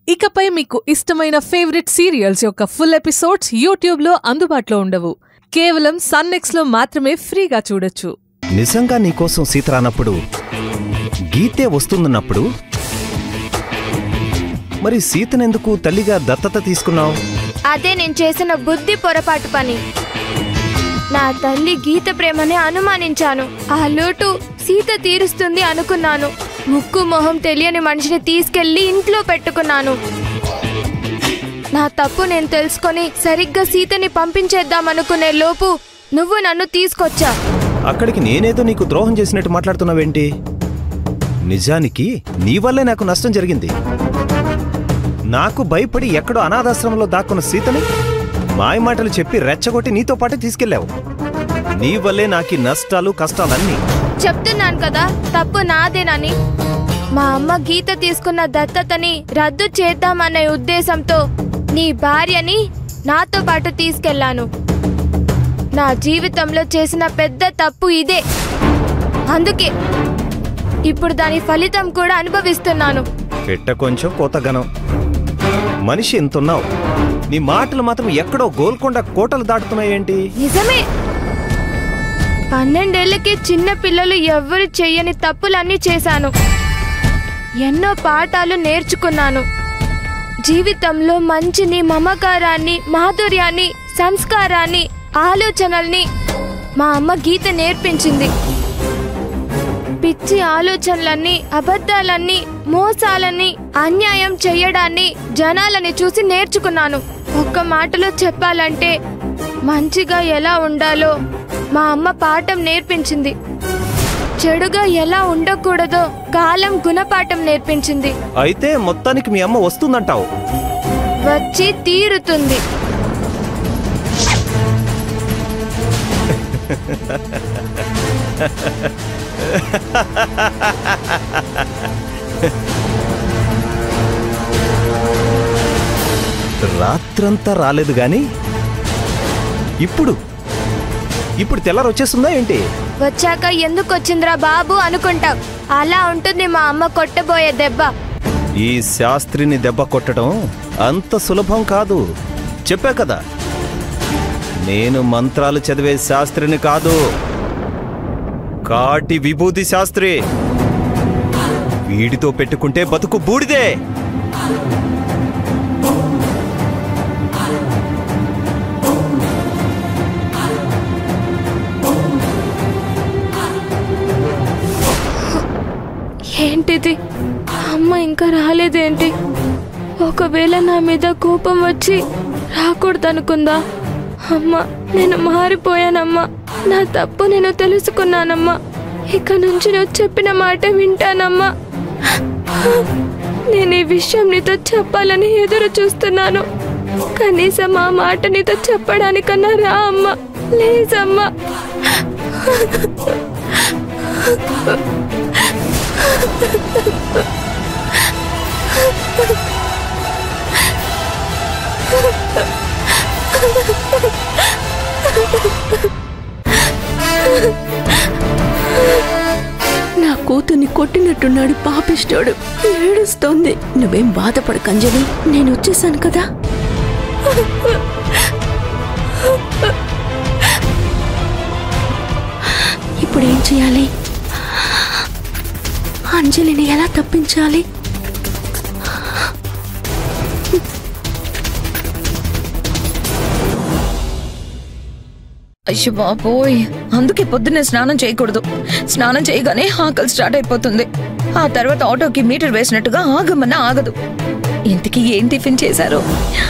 ఇకపై మీకు ఇష్టమైన ఫేవరెట్ సీరియల్స్ యొక్క ఫుల్ ఎపిసోడ్స్ యూట్యూబ్లో అందుబాటులో ఉండవు కేవలం సన్నెక్స్లో మాత్రమే ఫ్రీగా చూడొచ్చు నిజంగా నీకోసం సీత రానప్పుడు గీతే వస్తుందన్నప్పుడు మరి సీతనెందుకు తల్లిగా దత్తత తీసుకున్నావు అదే నేను చేసిన బుద్ధి పొరపాటు పని నా తల్లి గీత ప్రేమని అనుమానించాను ఆ లోటు సీత తీరుస్తుంది అనుకున్నాను ముక్కు మొహం తెలియని మనిషిని తీసుకెళ్లి ఇంట్లో పెట్టుకున్నాను నా తప్పు నేను తెలుసుకొని సరిగ్గా సీతని పంపించేద్దాం అనుకునే లోపు నువ్వు నన్ను తీసుకొచ్చా అక్కడికి నేనేదో నీకు ద్రోహం చేసినట్టు మాట్లాడుతున్నావేంటి నిజానికి నీ వల్లే నాకు నష్టం జరిగింది నాకు భయపడి ఎక్కడో అనాథాశ్రమంలో దాక్కున్న సీతని మాయమాటలు చెప్పి రెచ్చగొట్టి నీతో పాటు తీసుకెళ్ళావు నీ వల్లే నాకు ఈ నష్టాలు కష్టాలన్నీ చెప్తున్నాను కదా తప్పు నాదేనని మా అమ్మ గీత తీసుకున్న దత్తతని రద్దు చేద్దామనే ఉద్దేశంతో నీ భార్యని నాతో పాటు తీసుకెళ్లాను నా జీవితంలో చేసిన పెద్ద తప్పు ఇదే అందుకే ఇప్పుడు దాని ఫలితం కూడా అనుభవిస్తున్నాను పెట్ట కొంచెం కోతగనం మనిషి ఎంతున్నావు నీ మాటలు మాత్రం ఎక్కడో గోల్కొండ కోటలు దాటుతున్నాయేంటి నిజమే పన్నెండేళ్లకి చిన్న పిల్లలు ఎవ్వరు చెయ్యని తప్పులన్నీ చేశాను ఎన్నో పాఠాలు నేర్చుకున్నాను జీవితంలో మంచిని మమకారాన్ని మాధుర్యాన్ని సంస్కారాన్ని ఆలోచనల్ని మా అమ్మ గీత నేర్పించింది పిచ్చి ఆలోచనలన్నీ అబద్ధాలన్నీ మోసాలని అన్యాయం చెయ్యడాన్ని జనాలని చూసి నేర్చుకున్నాను ఒక్క మాటలో చెప్పాలంటే మంచిగా ఎలా ఉండాలో మా అమ్మ పాఠం నేర్పించింది చెడుగా ఎలా ఉండకూడదో కాలం గుణపాఠం నేర్పించింది అయితే మొత్తానికి మీ అమ్మ వస్తుందంటావు వచ్చి తీరుతుంది రాత్రంతా రాలేదు గాని ఇప్పుడు ఇప్పుడు తెల్లారు వచ్చేస్తుందా ఏంటి వచ్చాక ఎందుకు వచ్చిందిరా బాబు అనుకుంటావు అలా ఉంటుంది మా అమ్మ కొట్టబోయే దెబ్బ ఈ శాస్త్రిని దెబ్బ కొట్టడం అంత సులభం కాదు చెప్పా కదా నేను మంత్రాలు చదివే శాస్త్రిని కాదు కాటి విభూతి శాస్త్రి వీడితో పెట్టుకుంటే బతుకు బూడిదే ఏంటిది అమ్మ ఇంకా రాలేదేంటి ఒకవేళ నా మీద కోపం వచ్చి రాకూడదనుకుందా అమ్మ నేను మారిపోయానమ్మా నా తప్పు నేను తెలుసుకున్నానమ్మా ఇక నుంచి నువ్వు చెప్పిన మాట వింటానమ్మా నేను ఈ విషయం నీతో చెప్పాలని ఎదురు చూస్తున్నాను కనీసం ఆ మాట నీతో చెప్పడానికన్నా రా అమ్మా ప్లీజ్ అమ్మా నా కూతుర్ని కొట్టినట్టున్నాడు పాపిష్టోడు ఏడుస్తోంది నువ్వేం బాధపడకు అంజలి నేను వచ్చేసాను కదా ఇప్పుడు ఏం చేయాలి అంజలిని ఎలా తప్పించాలి అయ్యో బాబోయ్ అందుకే పొద్దున్నే స్నానం చేయకూడదు స్నానం చేయగానే ఆకలి స్టార్ట్ అయిపోతుంది ఆ తర్వాత ఆటోకి మీటర్ వేసినట్టుగా ఆగమన్నా ఆగదు ఇంతకీ ఏం టిఫిన్ చేశారు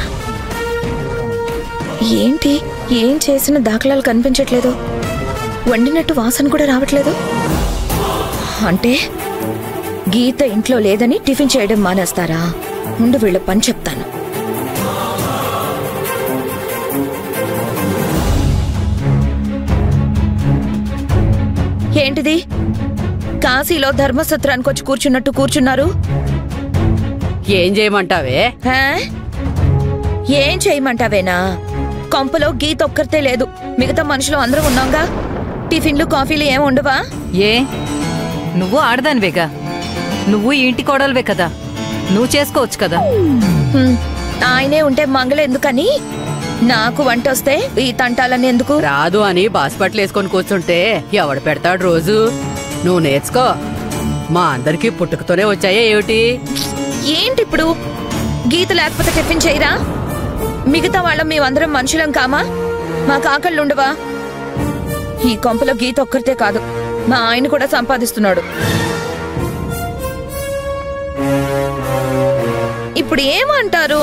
ఏంటి ఏం చేసిన దాఖలాలు కనిపించట్లేదు వండినట్టు వాసన కూడా రావట్లేదు అంటే గీత ఇంట్లో లేదని టిఫిన్ చేయడం మానేస్తారా ముందు వీళ్ళ పని చెప్తాను ఏంటిది కాశీలో ధర్మసత్రానికి వచ్చి కూర్చున్నట్టు కూర్చున్నారు ఏం చేయమంటావే హా? ఏం చేయమంటావేనా కొంపలో గీత ఒక్కరితే లేదు మిగతా మనుషులు అందరూ ఉన్నాంగా టిఫిన్లు కాఫీలు ఏం ఉండవా ఏ నువ్వు ఆడదానివేగా నువ్వు ఈ ఇంటి కోడలువే కదా నువ్వు చేసుకోవచ్చు కదా హ్మ్, ఆయనే ఉంటే మంగళ ఎందుకని నాకు వంట వస్తే ఈ తంటాలని ఎందుకు రాదు అని బాస్పట్లు వేసుకొని కూర్చుంటే ఎవడు పెడతాడు రోజు నువ్వు నేర్చుకో మా అందరికీ పుట్టుకతోనే వచ్చాయే ఏమిటి ఏంటి ఇప్పుడు గీత లేకపోతే టిఫిన్ చేయరా మిగతా వాళ్ళం మేమందరం మనుషులం కామా మాకు ఆకళ్ళు ఉండవా ఈ కొంపలో గీత ఒక్కరితే కాదు మా ఆయన కూడా సంపాదిస్తున్నాడు ఇప్పుడు ఏమంటారు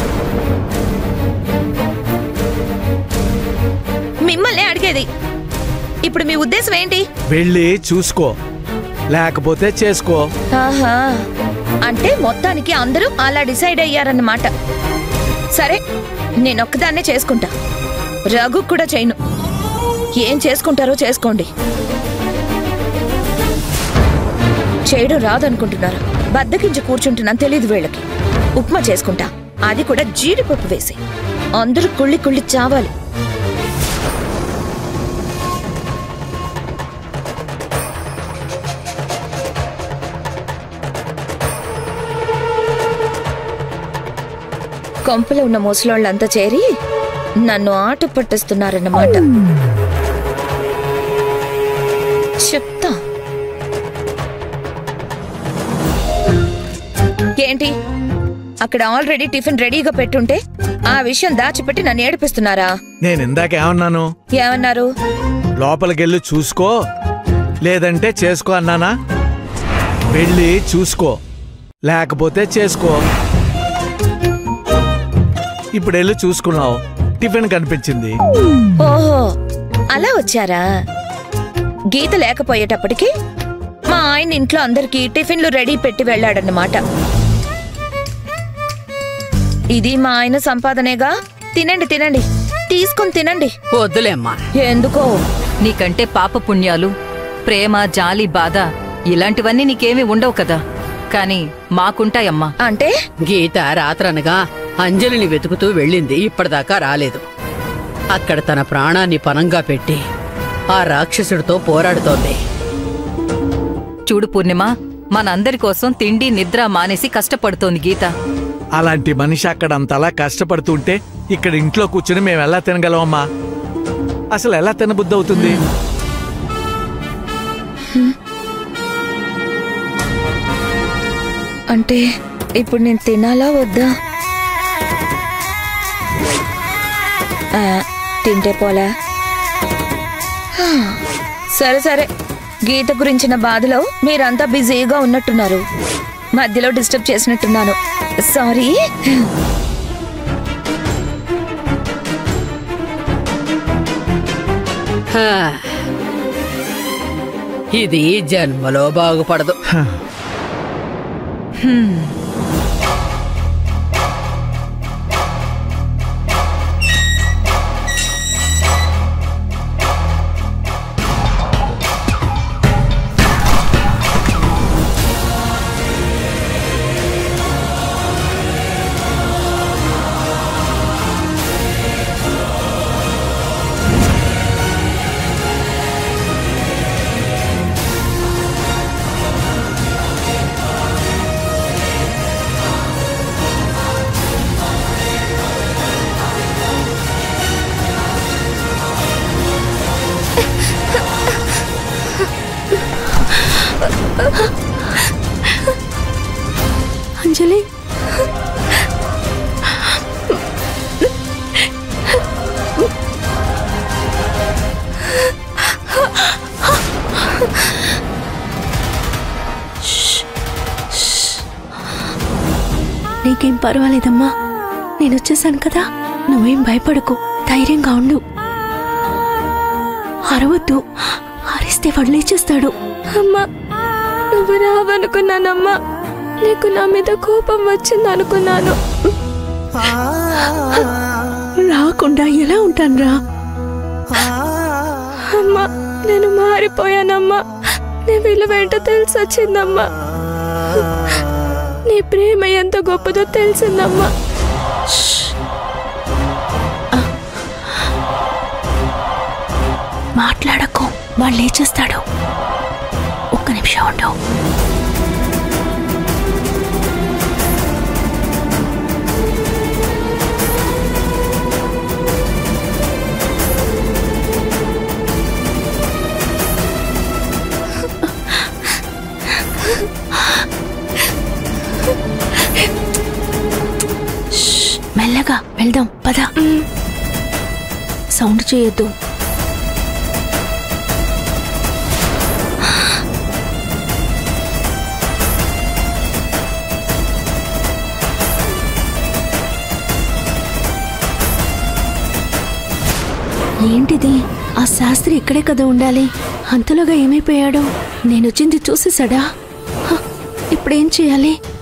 మిమ్మల్ని అడిగేది ఇప్పుడు మీ ఉద్దేశం ఏంటి వెళ్ళి చూసుకో లేకపోతే చేసుకో ఆహా అంటే మొత్తానికి అందరూ అలా డిసైడ్ అయ్యారన్నమాట సరే నేనొక్కదాన్నే చేసుకుంటా రఘు కూడా చేయను ఏం చేసుకుంటారో చేసుకోండి చేయడం రాదనుకుంటున్నారు బద్దకించి కూర్చుంటున్నాను తెలీదు వీళ్ళకి ఉప్మా చేసుకుంటా అది కూడా జీడిపప్పు వేసి అందరూ కుళ్ళి కుళ్ళి చావాలి కొంపలో ఉన్న ముసలోళ్ళంతా చేరి నన్ను ఆట పట్టిస్తున్నారన్నమాట చెప్తా ఏంటి అక్కడ ఆల్రెడీ టిఫిన్ రెడీగా పెట్టుంటే ఆ విషయం దాచిపెట్టి నన్ను ఏడిపిస్తున్నారా నేను ఇందాక ఏమన్నాను ఏమన్నారు లోపలికెళ్ళి చూసుకో లేదంటే చేసుకో అన్నానా వెళ్ళి చూసుకో లేకపోతే చేసుకో ఇప్పుడు వెళ్ళి చూసుకున్నావు టిఫిన్ కనిపించింది ఓహో అలా వచ్చారా గీత లేకపోయేటప్పటికి మా ఆయన ఇంట్లో అందరికీ టిఫిన్లు రెడీ పెట్టి వెళ్ళాడన్నమాట ఇది మా ఆయన సంపాదనేగా తినండి తినండి తీసుకొని తినండి వద్దులేమ్మా ఎందుకో నీకంటే పాప పుణ్యాలు ప్రేమ జాలి బాధ ఇలాంటివన్నీ నీకేమీ ఉండవు కదా కానీ మాకుంటాయమ్మా అంటే గీత రాత్రనగా అంజలిని వెతుకుతూ వెళ్ళింది ఇప్పటిదాకా రాలేదు అక్కడ తన ప్రాణాన్ని పనంగా పెట్టి ఆ రాక్షసుడితో పోరాడుతోంది చూడు పూర్ణిమ మనందరి కోసం తిండి నిద్ర మానేసి కష్టపడుతోంది గీత అలాంటి మనిషి అక్కడ అంతలా కష్టపడుతుంటే ఇక్కడ ఇంట్లో కూర్చుని మేము ఎలా తినగలమమ్మా అసలు ఎలా తినబుద్ధి అవుతుంది అంటే ఇప్పుడు నేను తినాలా వద్దా ఆ, తింటే పోలా హా, సరే సరే గీత గురించిన బాధలో మీరంతా బిజీగా ఉన్నట్టున్నారు మధ్యలో డిస్టర్బ్ చేసినట్టున్నాను సారీ హా. ఇది జన్మలో బాగుపడదు అంజలి నీకేం పర్వాలేదమ్మా నేను వచ్చేసాను కదా నువ్వేం భయపడకు ధైర్యంగా ఉండు అరవద్దు అరిస్తే వాడు లేచేస్తాడు అమ్మా నువ్వు రావనుకున్నానమ్మా నీకు నా మీద కోపం వచ్చింది అనుకున్నాను రాకుండా ఎలా ఉంటానురా అమ్మా నేను మారిపోయానమ్మా నీ విలువ ఏంటో తెలిసి వచ్చిందమ్మా నీ ప్రేమ ఎంత గొప్పదో తెలిసిందమ్మా మాట్లాడకు వాడు లేచేస్తాడు ఒక్క నిమిషం ఉండవు మెల్లగా వెళ్దాం పద సౌండ్ చేయొద్దు ఏంటిది ఆ శాస్త్రి ఇక్కడే కదా ఉండాలి అంతలోగా ఏమైపోయాడు నేనొచ్చింది చూసేసాడా హ, ఇప్పుడేం చేయాలి